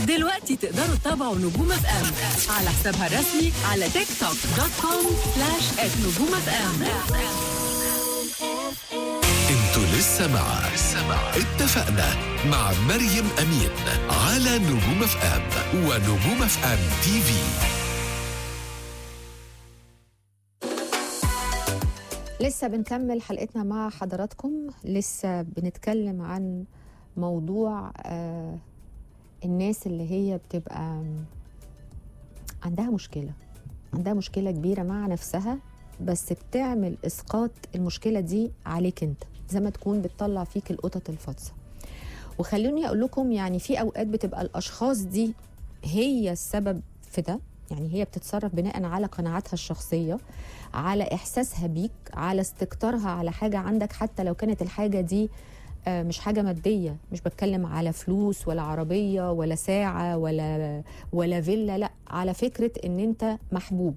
دلوقتي تقدروا تتابعوا نجوم اف ام على حسابها الرسمي على تيك توك دوت كوم سلاش نجوم اف ام انتوا لسه مع اتفقنا مع مريم امين على نجوم اف ام ونجوم اف ام تي في لسه بنكمل حلقتنا مع حضراتكم لسه بنتكلم عن موضوع آه الناس اللي هي بتبقى عندها مشكلة عندها مشكلة كبيرة مع نفسها بس بتعمل إسقاط المشكلة دي عليك أنت زي ما تكون بتطلع فيك القطط الفاطسة وخلوني أقول لكم يعني في أوقات بتبقى الأشخاص دي هي السبب في ده يعني هي بتتصرف بناء على قناعاتها الشخصية على إحساسها بيك على استكتارها على حاجة عندك حتى لو كانت الحاجة دي آه، مش حاجة مادية مش بتكلم على فلوس ولا عربية ولا ساعة ولا ولا فيلا لا على فكرة ان انت محبوب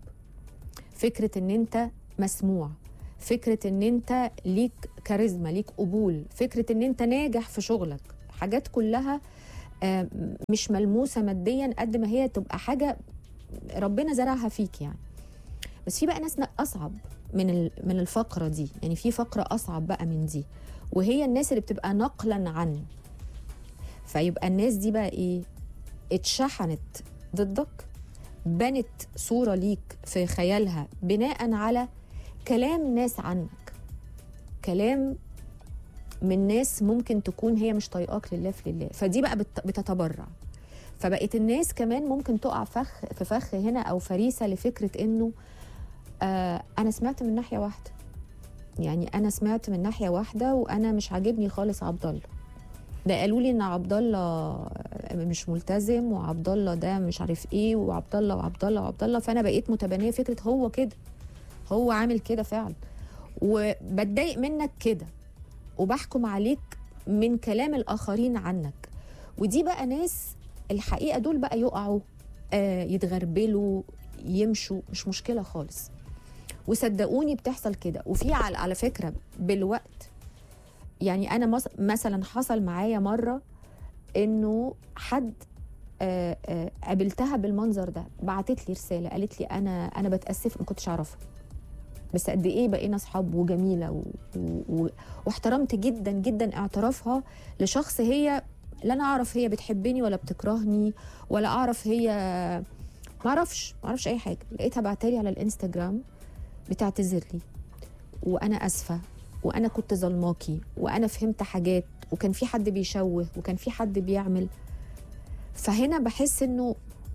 فكرة ان انت مسموع فكرة ان انت ليك كاريزما ليك قبول فكرة ان انت ناجح في شغلك حاجات كلها آه، مش ملموسة ماديا قد ما هي تبقى حاجة ربنا زرعها فيك يعني بس في بقى ناس اصعب من ال- من الفقره دي يعني في فقره اصعب بقى من دي وهي الناس اللي بتبقى نقلا عن فيبقى الناس دي بقى ايه اتشحنت ضدك بنت صوره ليك في خيالها بناء على كلام ناس عنك كلام من ناس ممكن تكون هي مش طايقاك لله في لله فدي بقى بت- بتتبرع فبقت الناس كمان ممكن تقع فخ في فخ هنا او فريسه لفكره انه آه انا سمعت من ناحيه واحده يعني انا سمعت من ناحيه واحده وانا مش عاجبني خالص عبد الله ده قالوا لي ان عبد الله مش ملتزم وعبد الله ده مش عارف ايه وعبد الله وعبد الله وعبد الله فانا بقيت متبنيه فكره هو كده هو عامل كده فعلا وبتضايق منك كده وبحكم عليك من كلام الاخرين عنك ودي بقى ناس الحقيقه دول بقى يقعوا آه يتغربلوا يمشوا مش مشكله خالص وصدقوني بتحصل كده وفي على, على فكره بالوقت يعني انا مس- مثلا حصل معايا مره انه حد آه، آه، قابلتها بالمنظر ده بعتت لي رساله قالت لي انا انا بتاسف ما كنتش اعرفها بس قد ايه بقينا اصحاب وجميله و... و... و... واحترمت جدا جدا اعترافها لشخص هي لا انا اعرف هي بتحبني ولا بتكرهني ولا اعرف هي ما اعرفش ما اعرفش اي حاجه لقيتها بعتلي على الانستجرام بتعتذر لي وانا اسفه وانا كنت ظلماكي وانا فهمت حاجات وكان في حد بيشوه وكان في حد بيعمل فهنا بحس انه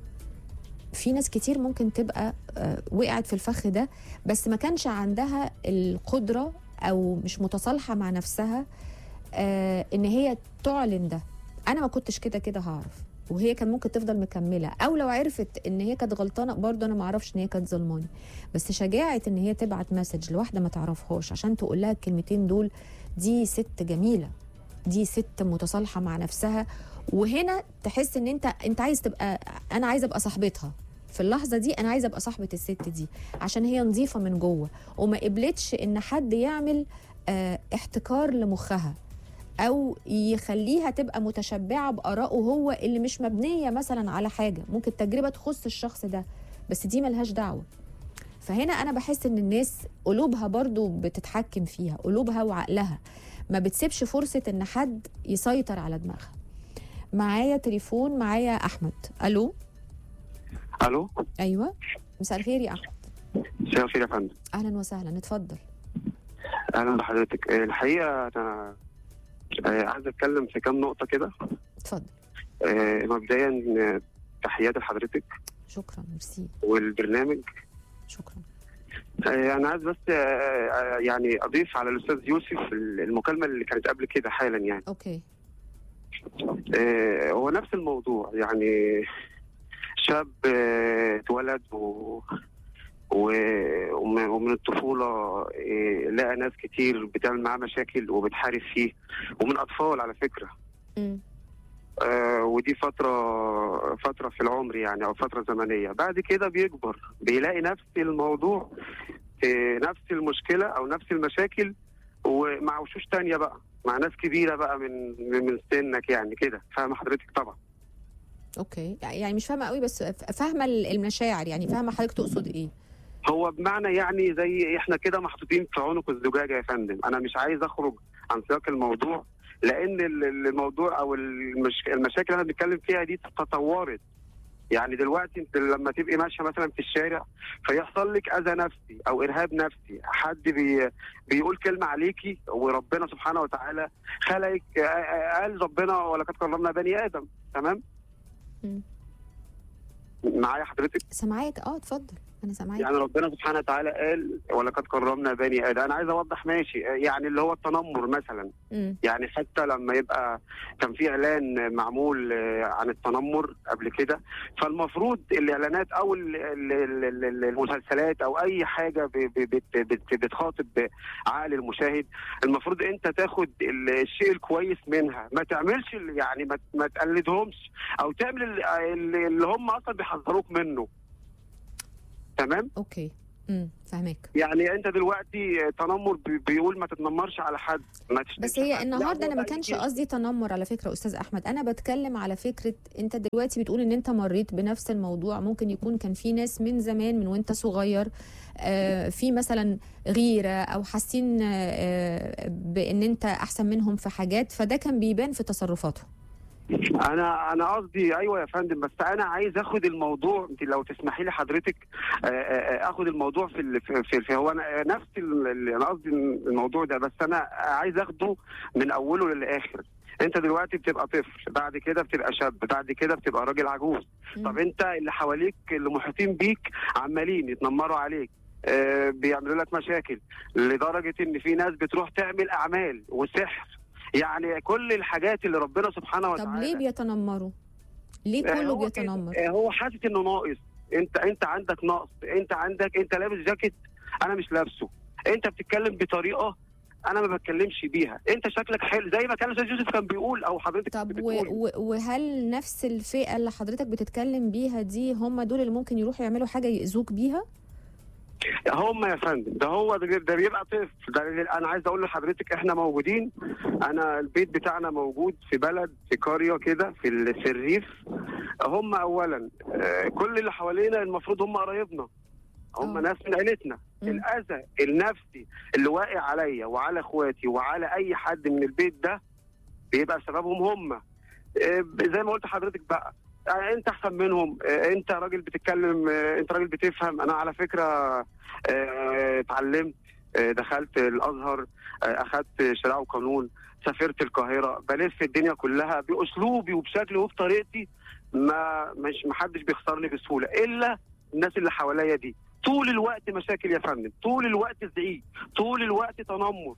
في ناس كتير ممكن تبقى آه، وقعت في الفخ ده بس ما كانش عندها القدره او مش متصالحه مع نفسها آه، ان هي تعلن ده انا ما كنتش كده كده هعرف وهي كان ممكن تفضل مكمله او لو عرفت ان هي كانت غلطانه برضه انا ما اعرفش ان هي كانت ظلماني بس شجاعه ان هي تبعت مسج لواحده ما تعرفهاش عشان تقول لها الكلمتين دول دي ست جميله دي ست متصالحه مع نفسها وهنا تحس ان انت انت عايز تبقى انا عايزه ابقى صاحبتها في اللحظه دي انا عايزه ابقى صاحبه الست دي عشان هي نظيفه من جوه وما قبلتش ان حد يعمل آه، احتكار لمخها او يخليها تبقى متشبعه بارائه هو اللي مش مبنيه مثلا على حاجه ممكن تجربه تخص الشخص ده بس دي ملهاش دعوه فهنا انا بحس ان الناس قلوبها برضو بتتحكم فيها قلوبها وعقلها ما بتسيبش فرصه ان حد يسيطر على دماغها معايا تليفون معايا احمد الو الو ايوه مساء الخير يا احمد مساء الخير يا فندم اهلا وسهلا اتفضل اهلا بحضرتك آه، الحقيقه انا آه، عايز اتكلم في كام نقطه كده اتفضل آه، مبدئيا آه، تحياتي لحضرتك شكرا ميرسي والبرنامج شكرا آه، انا عايز بس آه، آه، يعني اضيف على الاستاذ يوسف المكالمه اللي كانت قبل كده حالا يعني اوكي آه، هو نفس الموضوع يعني شاب آه، اتولد و و- وم- ومن الطفولة آه، لقى ناس كتير بتعمل معاه مشاكل وبتحارب فيه ومن أطفال على فكرة امم آه، ودي فترة فترة في العمر يعني أو فترة زمنية بعد كده بيكبر بيلاقي نفس الموضوع في نفس المشكلة أو نفس المشاكل ومع وشوش تانية بقى مع ناس كبيرة بقى من من من سنك يعني كده فاهم حضرتك طبعا اوكي يعني مش فاهمه قوي بس ف- فاهمه ال- المشاعر يعني فاهمه حضرتك تقصد ايه هو بمعنى يعني زي احنا كده محطوطين في عنق الزجاجه يا فندم انا مش عايز اخرج عن سياق الموضوع لان ال- ال- الموضوع او المش... المشاكل اللي انا بتكلم فيها دي تطورت يعني دلوقتي انت لما تبقي ماشيه مثلا في الشارع فيحصل لك اذى نفسي او ارهاب نفسي حد بي بيقول كلمه عليكي وربنا سبحانه وتعالى خلقك آه، آه، قال ربنا ولقد كرمنا بني ادم تمام مم. معايا حضرتك سامعاك اه اتفضل انا سامعاك يعني ربنا سبحانه وتعالى قال ولقد كرمنا بني ادم انا عايز اوضح ماشي يعني اللي هو التنمر مثلا مم. يعني حتى لما يبقى كان في اعلان معمول آه، عن التنمر قبل كده فالمفروض الاعلانات او ال- ال- ال- ال- المسلسلات او اي حاجه ب- ب- بت- بت- بتخاطب عقل المشاهد المفروض انت تاخد ال- الشيء الكويس منها ما تعملش ال- يعني ما ما تقلدهمش او تعمل ال- ال- اللي هم اصلا بيحذروك منه تمام اوكي امم فاهمك يعني انت دلوقتي تنمر بي- بيقول ما تتنمرش على حد ما تشتمش بس هي حد. النهارده لا، انا ما هو كانش قال لي قصدي تنمر على فكره استاذ احمد انا بتكلم على فكره انت دلوقتي بتقول ان انت مريت بنفس الموضوع ممكن يكون كان في ناس من زمان من وانت صغير آه، في مثلا غيره او حاسين آه، بان انت احسن منهم في حاجات فده كان بيبان في تصرفاتهم انا انا قصدي ايوه يا فندم بس انا عايز اخد الموضوع انت لو تسمحي لي حضرتك آه، آه، اخد الموضوع في ال- في, في, في هو انا نفس ال- ال- انا قصدي الموضوع ده بس انا عايز اخده من اوله للاخر انت دلوقتي بتبقى طفل بعد كده بتبقى شاب بعد كده بتبقى راجل عجوز طب انت اللي حواليك اللي محيطين بيك عمالين يتنمروا عليك آه، بيعملوا لك مشاكل لدرجه ان في ناس بتروح تعمل اعمال وسحر يعني كل الحاجات اللي ربنا سبحانه وتعالى طب ليه بيتنمروا ليه آه، كله هو بيتنمر كده. آه، هو حاسس انه ناقص انت انت عندك نقص انت عندك انت لابس جاكيت انا مش لابسه انت بتتكلم بطريقه انا ما بتكلمش بيها انت شكلك حلو زي ما كان الاستاذ يوسف كان بيقول او حضرتك طب و... بتقول و... وهل نفس الفئه اللي حضرتك بتتكلم بيها دي هم دول اللي ممكن يروحوا يعملوا حاجه يأذوك بيها هم يا فندم ده هو ده, ده بيبقى طفل ده انا عايز اقول لحضرتك احنا موجودين انا البيت بتاعنا موجود في بلد في قريه كده في, ال- في الريف هم اولا آه، كل اللي حوالينا المفروض هم قرايبنا هم آه. ناس من عيلتنا مم. الاذى النفسي اللي واقع عليا وعلى اخواتي وعلى اي حد من البيت ده بيبقى سببهم هم آه، زي ما قلت لحضرتك بقى آه، انت احسن منهم آه، انت راجل بتتكلم آه، انت راجل بتفهم انا على فكره آه، اتعلمت آه، دخلت الازهر آه، اخدت شريعه وقانون سافرت القاهره بلف الدنيا كلها باسلوبي وبشكلي وبطريقتي ما مش محدش بيخسرني بسهوله الا الناس اللي حواليا دي طول الوقت مشاكل يا فندم طول الوقت زعيق طول الوقت تنمر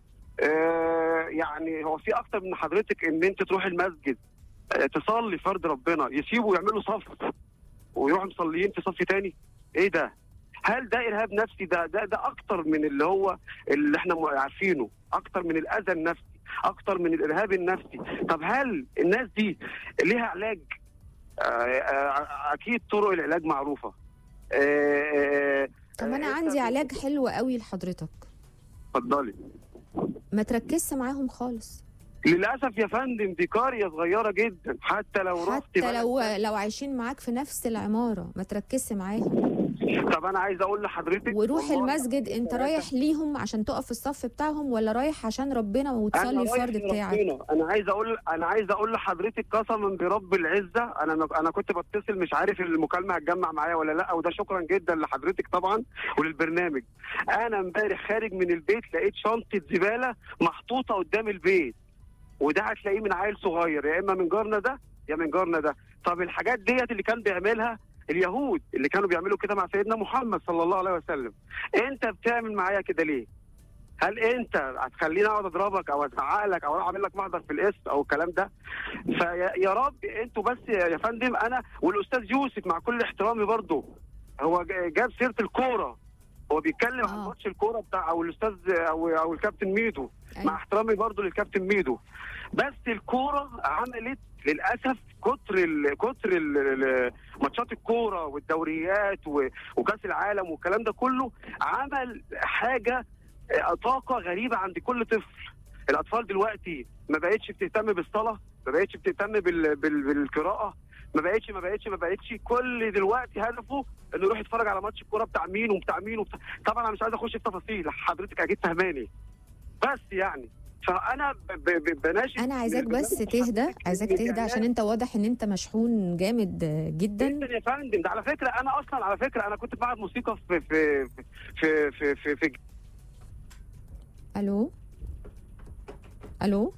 آه يعني هو في اكتر من حضرتك ان انت تروح المسجد آه تصلي فرض ربنا يسيبوا يعملوا صف ويروحوا مصليين في صف تاني ايه ده هل ده ارهاب نفسي ده ده ده اكتر من اللي هو اللي احنا عارفينه اكتر من الاذى النفسي اكتر من الارهاب النفسي طب هل الناس دي ليها علاج آه آه اكيد طرق العلاج معروفه آه آه طب انا آه، عندي أنت- علاج حلو قوي لحضرتك اتفضلي ما تركزش معاهم خالص للاسف يا فندم دي قريه صغيره جدا حتى لو رحت حتى بلد لو لو عايشين معاك في نفس العماره ما تركزش معاهم طب انا عايز اقول لحضرتك وروح والله المسجد انت رايح ليهم عشان تقف في الصف بتاعهم ولا رايح عشان ربنا أنا وتصلي رايح الفرض بتاعك لربنا. انا عايز اقول انا عايز اقول لحضرتك قسما برب العزه انا انا كنت بتصل مش عارف المكالمه هتجمع معايا ولا لا وده شكرا جدا لحضرتك طبعا وللبرنامج انا امبارح خارج من البيت لقيت شنطه زباله محطوطه قدام البيت وده هتلاقيه من عيل صغير يا اما من جارنا ده يا من جارنا ده طب الحاجات ديت اللي كان بيعملها اليهود اللي كانوا بيعملوا كده مع سيدنا محمد صلى الله عليه وسلم انت بتعمل معايا كده ليه هل انت هتخليني اقعد اضربك او ازعق لك او اعمل لك محضر في القسم او الكلام ده فيا يا رب انتوا بس يا فندم انا والاستاذ يوسف مع كل احترامي برضه هو جا- جاب سيره الكوره هو بيتكلم عن آه. ماتش الكوره بتاع او الاستاذ او او الكابتن ميدو مع أيوة. احترامي برضه للكابتن ميدو بس الكوره عملت للاسف كتر ال كتر ال- ال- ماتشات الكوره والدوريات و- وكاس العالم والكلام ده كله عمل حاجه آه، طاقه غريبه عند كل طفل الاطفال دلوقتي ما بقتش بتهتم بالصلاه ما بقتش بتهتم بال... بال... بالقراءه ما بقتش ما بقتش ما بقتش كل دلوقتي هدفه انه يروح يتفرج على ماتش الكوره بتاع مين وبتاع مين وبتاع طبعا انا مش عايز اخش في تفاصيل حضرتك اكيد فهماني بس يعني فانا ب- ب- ب- بناشد انا عايزاك بس تهدى عايزاك تهدى عشان انت واضح ان انت مشحون جامد جدا جدا يا فندم ده على فكره انا اصلا على فكره انا كنت بعد موسيقى في في في في في, في الو الو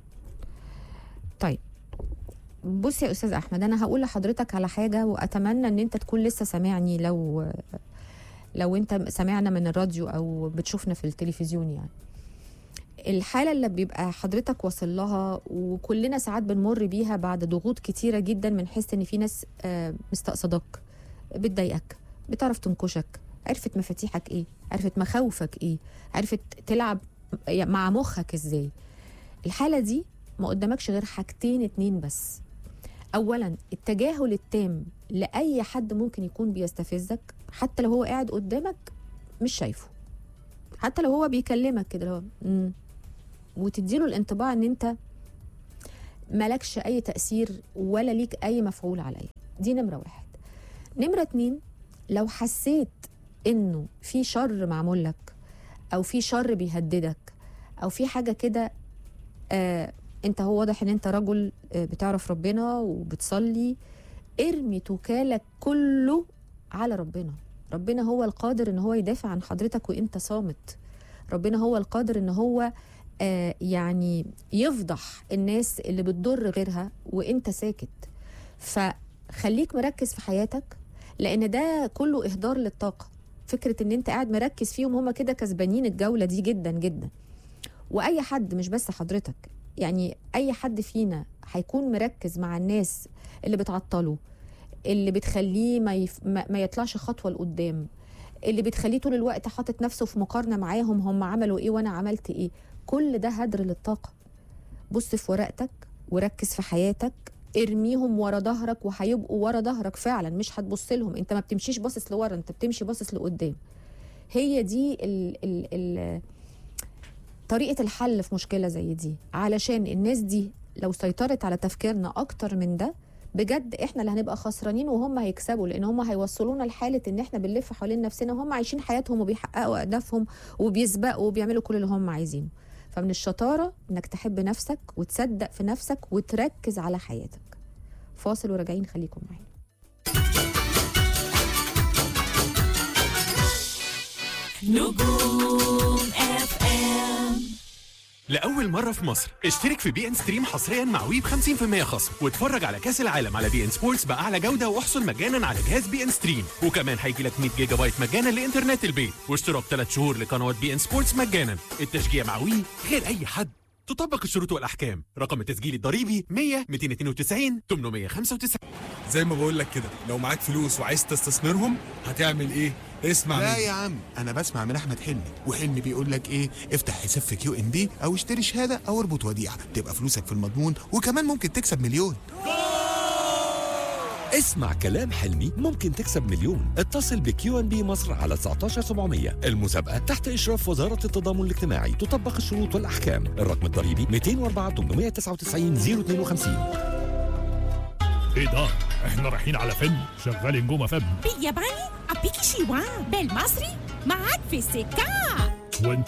طيب بص يا استاذ احمد انا هقول لحضرتك على حاجه واتمنى ان انت تكون لسه سامعني لو لو انت سامعنا من الراديو او بتشوفنا في التلفزيون يعني الحاله اللي بيبقى حضرتك واصل لها وكلنا ساعات بنمر بيها بعد ضغوط كتيره جدا من حيث ان في ناس آه، مستقصداك بتضايقك بتعرف تنكشك عرفت مفاتيحك ايه عرفت مخاوفك ايه عرفت تلعب مع مخك ازاي الحاله دي ما قدامكش غير حاجتين اتنين بس اولا التجاهل التام لاي حد ممكن يكون بيستفزك حتى لو هو قاعد قدامك مش شايفه حتى لو هو بيكلمك كده لو مم. وتديله الانطباع ان انت مالكش اي تاثير ولا ليك اي مفعول عليه دي نمره واحد نمره اتنين لو حسيت انه في شر معمول لك او في شر بيهددك او في حاجه كده آه انت هو واضح ان انت رجل آه بتعرف ربنا وبتصلي ارمي توكالك كله على ربنا ربنا هو القادر ان هو يدافع عن حضرتك وانت صامت ربنا هو القادر ان هو آه يعني يفضح الناس اللي بتضر غيرها وانت ساكت فخليك مركز في حياتك لان ده كله اهدار للطاقه فكره ان انت قاعد مركز فيهم هما كده كسبانين الجوله دي جدا جدا واي حد مش بس حضرتك يعني اي حد فينا هيكون مركز مع الناس اللي بتعطله اللي بتخليه ما, يف... ما ما يطلعش خطوه لقدام اللي بتخليه طول الوقت حاطط نفسه في مقارنه معاهم هم عملوا ايه وانا عملت ايه كل ده هدر للطاقه بص في ورقتك وركز في حياتك ارميهم ورا ظهرك وهيبقوا ورا ظهرك فعلا مش هتبص لهم انت ما بتمشيش باصص لورا انت بتمشي باصص لقدام هي دي ال ال ال طريقه الحل في مشكله زي دي علشان الناس دي لو سيطرت على تفكيرنا اكتر من ده بجد احنا اللي هنبقى خسرانين وهم هيكسبوا لان هم هيوصلونا لحاله ان احنا بنلف حوالين نفسنا وهم عايشين حياتهم وبيحققوا اهدافهم وبيسبقوا وبيعملوا كل اللي هم عايزينه فمن الشطاره انك تحب نفسك وتصدق في نفسك وتركز على حياتك فاصل وراجعين خليكم معانا نجوم اف ام لأول مرة في مصر اشترك في بي ان ستريم حصريا مع وي ب 50% خصم واتفرج على كأس العالم على بي ان سبورتس بأعلى جودة واحصل مجانا على جهاز بي ان ستريم وكمان هيجي لك 100 جيجا بايت مجانا لإنترنت البيت واشتراك 3 شهور لقنوات بي ان سبورتس مجانا التشجيع مع وي غير أي حد تطبق الشروط والأحكام رقم التسجيل الضريبي 100 292 895 زي ما بقول لك كده لو معاك فلوس وعايز تستثمرهم هتعمل ايه اسمع لا مني يا عم انا بسمع من احمد حلمي وحلمي بيقول لك ايه افتح حساب في كيو ام بي او اشتري شهاده او اربط وديعه تبقى فلوسك في المضمون وكمان ممكن تكسب مليون اسمع كلام حلمي ممكن تكسب مليون اتصل بكيو ان بي مصر على 19700 المسابقة تحت إشراف وزارة التضامن الاجتماعي تطبق الشروط والأحكام الرقم الضريبي 204 899 052 ايه ده؟ احنا رايحين على فيلم شغال نجوم فم بالياباني أبيكي شيوان بالمصري معاك في السكة وانت